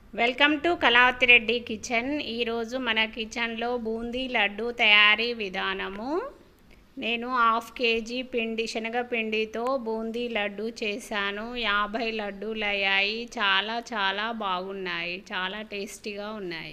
Welcome to Kalavathi Reddy kitchen ఈరోజు మన కిచెన్లో బూందీ లడ్డు తయారీ విధానము నేను హాఫ్ కేజీ పిండి శనగపిండితో బూందీ లడ్డు చేశాను యాభై లడ్డూలు అయ్యాయి చాలా చాలా బాగున్నాయి చాలా టేస్టీగా ఉన్నాయి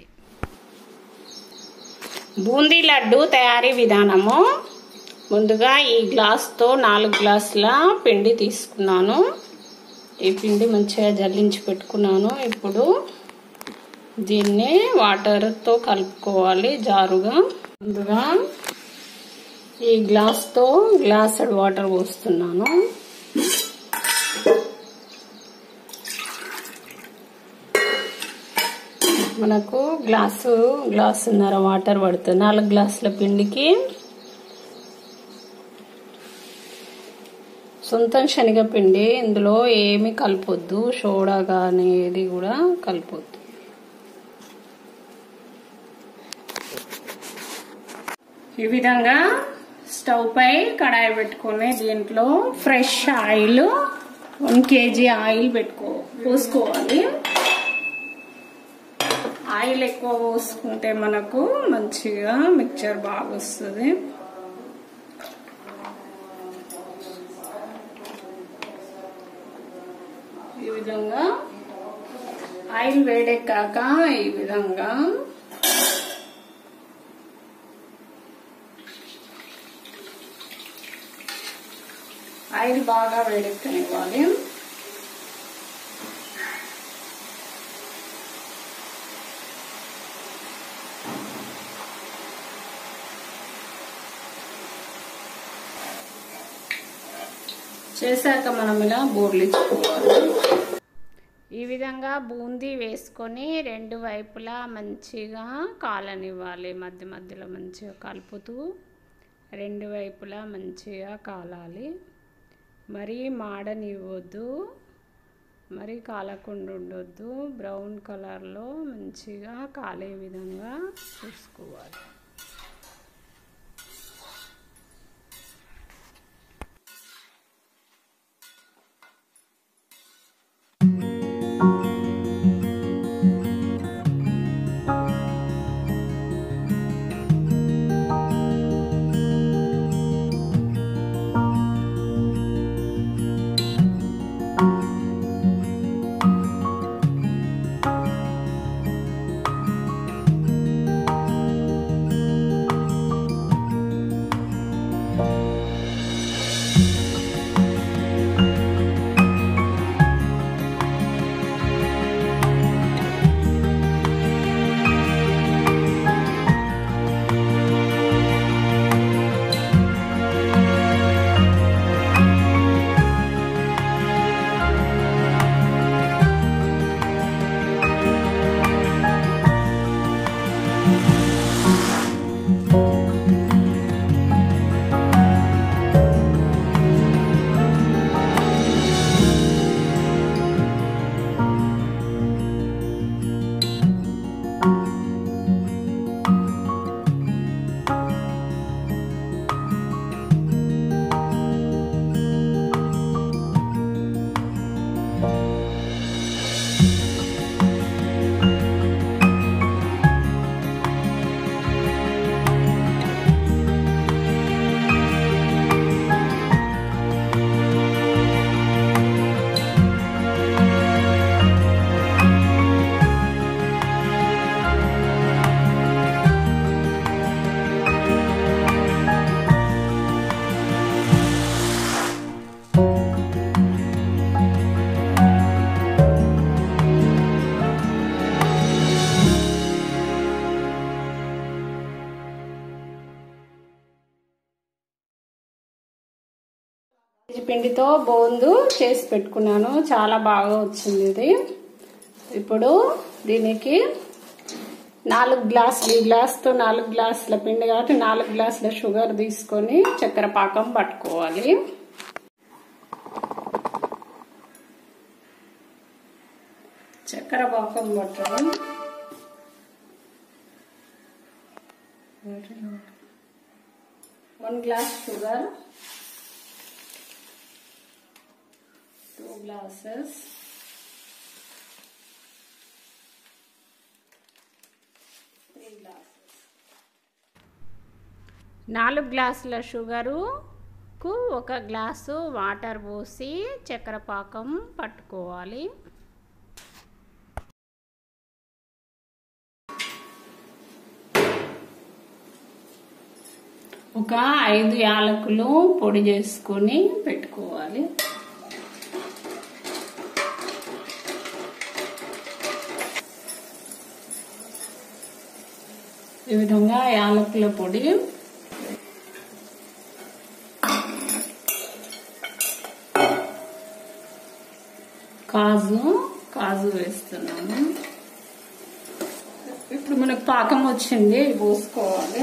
బూందీ లడ్డు తయారీ విధానము ముందుగా ఈ గ్లాస్తో నాలుగు గ్లాసుల పిండి తీసుకున్నాను ఈ పిండి మంచిగా జల్లించి పెట్టుకున్నాను ఇప్పుడు దీన్ని వాటర్తో కలుపుకోవాలి జారుగా ముందుగా ఈ గ్లాస్తో గ్లాస్ వాటర్ పోస్తున్నాను మనకు గ్లాసు గ్లాసున్నర వాటర్ పడుతుంది నాలుగు గ్లాసుల పిండికి సొంతం శనగపిండి ఇందులో ఏమి కలపొద్దు సోడా కానీ ఏది కూడా కలపొద్దు ఈ విధంగా స్టవ్ పై కడాయి పెట్టుకొని దీంట్లో fresh oil one KG oil పెట్టుకో పోసుకోవాలి ఆయిల్ ఎక్కువ పోసుకుంటే మనకు మంచిగా మిక్చర్ బాగా వస్తుంది ఈ విధంగా ఆయిల్ వేడెక్కాక ఈ విధంగా ఆయిల్ బాగా వేడెక్కనివ్వాలి చేశాక మనం ఇలా బోర్లించుకోవాలి ఈ విధంగా బూందీ వేసుకొని రెండు వైపులా మంచిగా కాలనివ్వాలి మధ్య మధ్యలో మంచిగా కలుపుతూ రెండు వైపులా మంచిగా కాలాలి మరీ మాడనివ్వద్దు మరీ కాలకుండా ఉండొద్దు బ్రౌన్ కలర్లో మంచిగా కాలే విధంగా చూసుకోవాలి పిండితో బోందు చేసి పెట్టుకున్నాను చాలా బాగా వచ్చింది ఇది ఇప్పుడు దీనికి నాలుగు గ్లాసులు ఈ గ్లాస్తో నాలుగు గ్లాసుల పిండి కాబట్టి నాలుగు గ్లాసుల షుగర్ తీసుకొని చక్కెర పాకం పట్టుకోవాలి చక్కెర పాకం పట్టడం one glass sugar two glasses నాలుగు గ్లాసుల షుగరుకు ఒక గ్లాసు వాటర్ పోసి చక్కెర పాకం పట్టుకోవాలి ఒక ఐదు యాలకులు పొడి చేసుకొని పెట్టుకోవాలి ఈ విధంగా యాలకుల పొడి కాజు కాజు వేస్తున్నాము ఇప్పుడు మనకు పాకం వచ్చింది ఇవి పోసుకోవాలి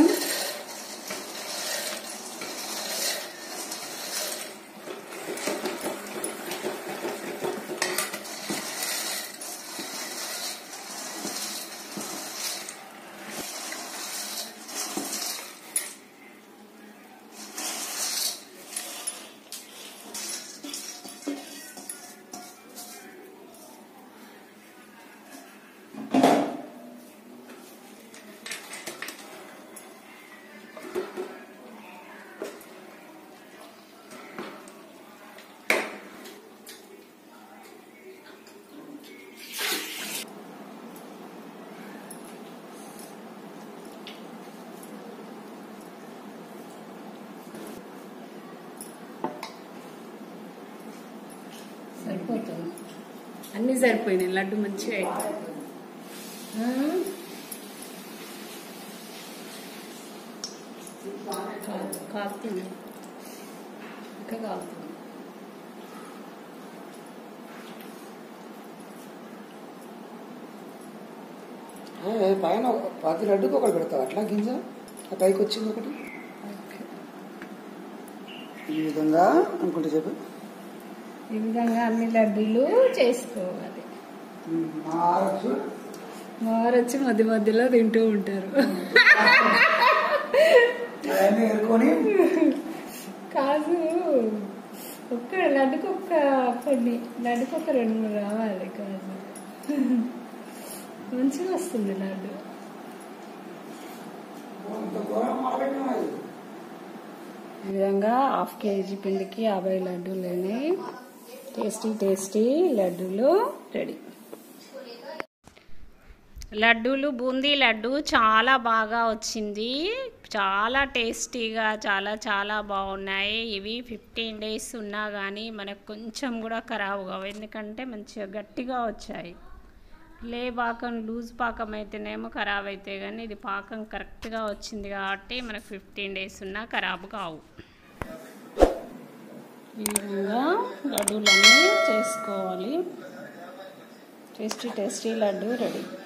సరిపోతుంది అన్నీ సరిపోయినాయి లడ్డు మంచిగా అయిపోయింది కాలుతుంది ఇంకా కాలుతుంది ఏ, పైన ఒక- ప్రతి లడ్డుకు ఒకటి పెడతారు అట్లా గింజ ఆ పైకి వచ్చింది ఒకటి ఈ విధంగా అనుకుంటే చెప్పు ఈ విధంగా అన్ని లడ్డూలు చేసుకోవాలి మారచ్చు వారు వచ్చి మధ్య మధ్యలో తింటూ ఉంటారు అవన్నీ ఎరుకొని కాదు ఒక్క లడ్డుకు ఒక్క కొన్ని లడ్డుకు ఒక రెండు మూడు రావాలి కాదు మంచిగా వస్తుంది లడ్డు ఇంత ఘోరం మొదలెట్టినా ఇది. ఈ విధంగా హాఫ్ కేజీ పిండికి యాభై లడ్డూలని టేస్టీ టేస్టీ లడ్డూలు రెడీ లడ్డూలు బూందీ లడ్డు చాలా బాగా వచ్చింది చాలా టేస్టీగా చాలా చాలా బాగున్నాయి ఇవి ఫిఫ్టీన్ డేస్ ఉన్నా కానీ మనకు కొంచెం కూడా ఖరాబ్ కావు ఎందుకంటే మంచిగా గట్టిగా వచ్చాయి లే పాకం లూజ్ పాకం అయితేనేమో ఖరాబ్ అయితే కానీ ఇది పాకం కరెక్ట్గా వచ్చింది కాబట్టి మనకు ఫిఫ్టీన్ డేస్ ఉన్నా ఖరాబ్ కావు ఈ విధంగా లడ్డూలన్నీ చేసుకోవాలి టేస్టీ టేస్టీ లడ్డు రెడీ